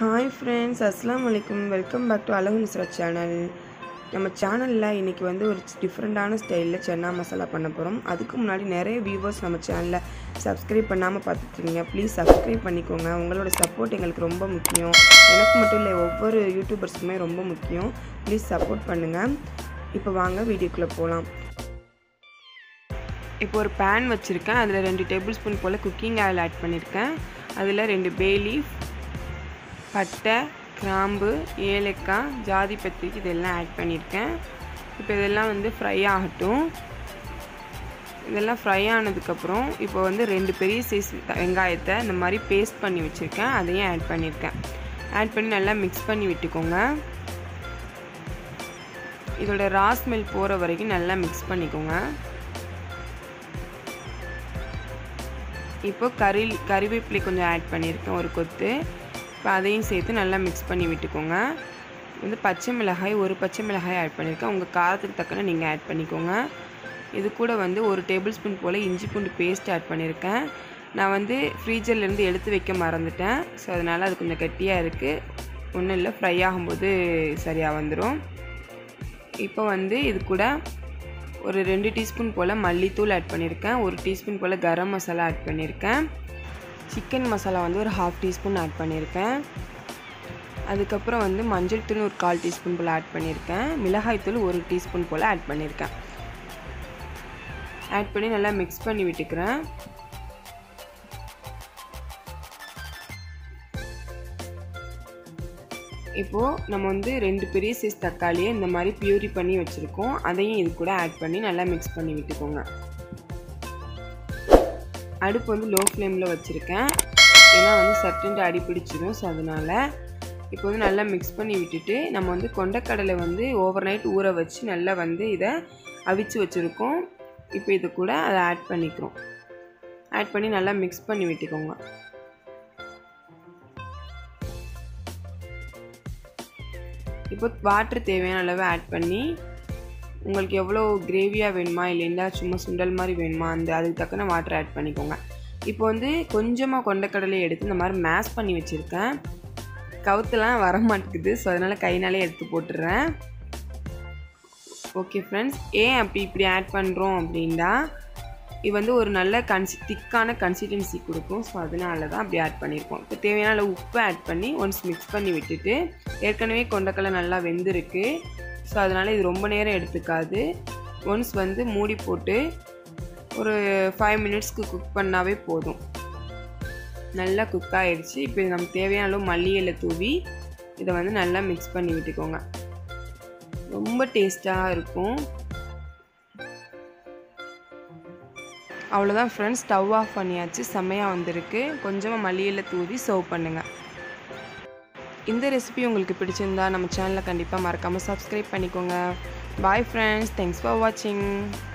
hi friends அஸ்லாம் வலைக்கும் welcome back to அழகு நுஸ்ரா சேனல் நம்ம சேனலில் இன்றைக்கி வந்து ஒரு டிஃப்ரெண்ட்டான ஸ்டைலில் சென்னா மசாலா பண்ண போகிறோம் அதுக்கு முன்னாடி நிறைய வியூவர்ஸ் நம்ம சேனலில் சப்ஸ்கிரைப் பண்ணாமல் பார்த்துட்ருக்கீங்க ப்ளீஸ் சப்ஸ்கிரைப் பண்ணிக்கோங்க உங்களோட சப்போர்ட் எங்களுக்கு ரொம்ப முக்கியம் எனக்கு மட்டும் இல்லை ஒவ்வொரு யூடியூபர்ஸுக்குமே ரொம்ப முக்கியம் ப்ளீஸ் சப்போர்ட் பண்ணுங்கள் இப்போ வாங்க வீடியோக்குள்ளே போகலாம் இப்போ ஒரு பேன் வச்சுருக்கேன் அதில் ரெண்டு டேபிள் ஸ்பூன் போல் குக்கிங் ஆயில் ஆட் பண்ணியிருக்கேன் அதில் ரெண்டு பே லீஃப் பட்டை கிராம்பு ஏலக்காய் ஜாதி பத்திரிக்கை இதெல்லாம் ஆட் பண்ணியிருக்கேன் இப்போ இதெல்லாம் வந்து ஃப்ரை ஆகட்டும் இதெல்லாம் ஃப்ரை ஆனதுக்கப்புறம் இப்போ வந்து ரெண்டு பெரிய சைஸ் வெங்காயத்தை இந்த மாதிரி பேஸ்ட் பண்ணி வச்சுருக்கேன் அதையும் ஆட் பண்ணியிருக்கேன் ஆட் பண்ணி நல்லா மிக்ஸ் பண்ணி விட்டுக்கோங்க இதோட ரா ஸ்மெல் போகிற வரைக்கும் நல்லா மிக்ஸ் பண்ணிக்கோங்க இப்போ கறி கறிவேப்பிலை கொஞ்சம் ஆட் பண்ணியிருக்கேன் ஒரு கொத்து இப்போ அதையும் சேர்த்து நல்லா மிக்ஸ் பண்ணி விட்டுக்கோங்க வந்து பச்சை மிளகாய் ஒரு பச்சை மிளகாய் ஆட் பண்ணியிருக்கேன் உங்கள் காரத்துக்கு தக்கன நீங்கள் ஆட் பண்ணிக்கோங்க இது கூட வந்து ஒரு டேபிள் ஸ்பூன் போல் இஞ்சி பூண்டு பேஸ்ட் ஆட் பண்ணியிருக்கேன் நான் வந்து ஃப்ரீஜர்லேருந்து எடுத்து வைக்க மறந்துட்டேன் ஸோ அதனால் அது கொஞ்சம் கட்டியாக இருக்குது ஒன்றும் இல்லை ஃப்ரை ஆகும்போது சரியாக வந்துடும் இப்போ வந்து இது கூட ஒரு ரெண்டு டீஸ்பூன் போல் மல்லித்தூள் ஆட் பண்ணியிருக்கேன் ஒரு டீஸ்பூன் போல் கரம் மசாலா ஆட் பண்ணியிருக்கேன் சிக்கன் மசாலா வந்து ஒரு ஹாஃப் டீஸ்பூன் ஆட் பண்ணியிருக்கேன் அதுக்கப்புறம் வந்து மஞ்சள் தூள் ஒரு கால் டீஸ்பூன் போல் ஆட் பண்ணியிருக்கேன் மிளகாய் தூள் ஒரு டீஸ்பூன் போல் ஆட் பண்ணியிருக்கேன் ஆட் பண்ணி நல்லா மிக்ஸ் பண்ணி விட்டுக்கிறேன் இப்போது நம்ம வந்து ரெண்டு பெரிய சைஸ் தக்காளியை இந்த மாதிரி பியூரி பண்ணி வச்சுருக்கோம் அதையும் இது கூட ஆட் பண்ணி நல்லா மிக்ஸ் பண்ணி விட்டுக்கோங்க அடுப்பு வந்து லோ ஃப்ளேமில் வச்சுருக்கேன் ஏன்னா வந்து சட்டுன்ட்டு அடி பிடிச்சிடும் ஸோ அதனால் இப்போ வந்து நல்லா மிக்ஸ் பண்ணி விட்டுட்டு நம்ம வந்து கொண்டக்கடலை வந்து ஓவர் நைட் ஊற வச்சு நல்லா வந்து இதை அவிச்சு வச்சுருக்கோம் இப்போ இது கூட அதை ஆட் பண்ணிக்கிறோம் ஆட் பண்ணி நல்லா மிக்ஸ் பண்ணி விட்டுக்கோங்க இப்போ வாட்டர் தேவையான அளவு ஆட் பண்ணி உங்களுக்கு எவ்வளோ கிரேவியாக வேணுமா இல்லைன்னா சும்மா சுண்டல் மாதிரி வேணுமா அந்த அதுக்கு தக்கன வாட்டர் ஆட் பண்ணிக்கோங்க இப்போ வந்து கொஞ்சமாக கொண்டக்கடலை எடுத்து இந்த மாதிரி மேஷ் பண்ணி வச்சுருக்கேன் கவுத்துலாம் வர மாட்டேங்குது ஸோ அதனால் கைனாலே எடுத்து போட்டுடுறேன் ஓகே ஃப்ரெண்ட்ஸ் ஏன் அப்படி இப்படி ஆட் பண்ணுறோம் அப்படின்னா இது வந்து ஒரு நல்ல கன்சி திக்கான கன்சிஸ்டன்சி கொடுக்கும் ஸோ அதனால தான் அப்படி ஆட் பண்ணியிருக்கோம் இப்போ தேவையான அளவு உப்பு ஆட் பண்ணி ஒன்ஸ் மிக்ஸ் பண்ணி விட்டுட்டு ஏற்கனவே கொண்டக்கடலை நல்லா வெந்திருக்கு ஸோ அதனால் இது ரொம்ப நேரம் எடுத்துக்காது ஒன்ஸ் வந்து மூடி போட்டு ஒரு ஃபைவ் மினிட்ஸ்க்கு குக் பண்ணாவே போதும் நல்லா குக் ஆகிடுச்சு இப்போ இது நமக்கு தேவையான அளவு மல்லி இலை தூவி இதை வந்து நல்லா மிக்ஸ் பண்ணி விட்டுக்கோங்க ரொம்ப டேஸ்ட்டாக இருக்கும் அவ்வளோதான் ஃப்ரெண்ட்ஸ் ஸ்டவ் ஆஃப் பண்ணியாச்சு செம்மையாக வந்திருக்கு கொஞ்சமாக மல்லியில் தூவி சர்வ் பண்ணுங்கள் இந்த ரெசிபி உங்களுக்கு பிடிச்சிருந்தா நம்ம சேனலை கண்டிப்பாக மறக்காமல் சப்ஸ்கிரைப் பண்ணிக்கோங்க பாய் ஃப்ரெண்ட்ஸ் தேங்க்ஸ் ஃபார் வாட்சிங்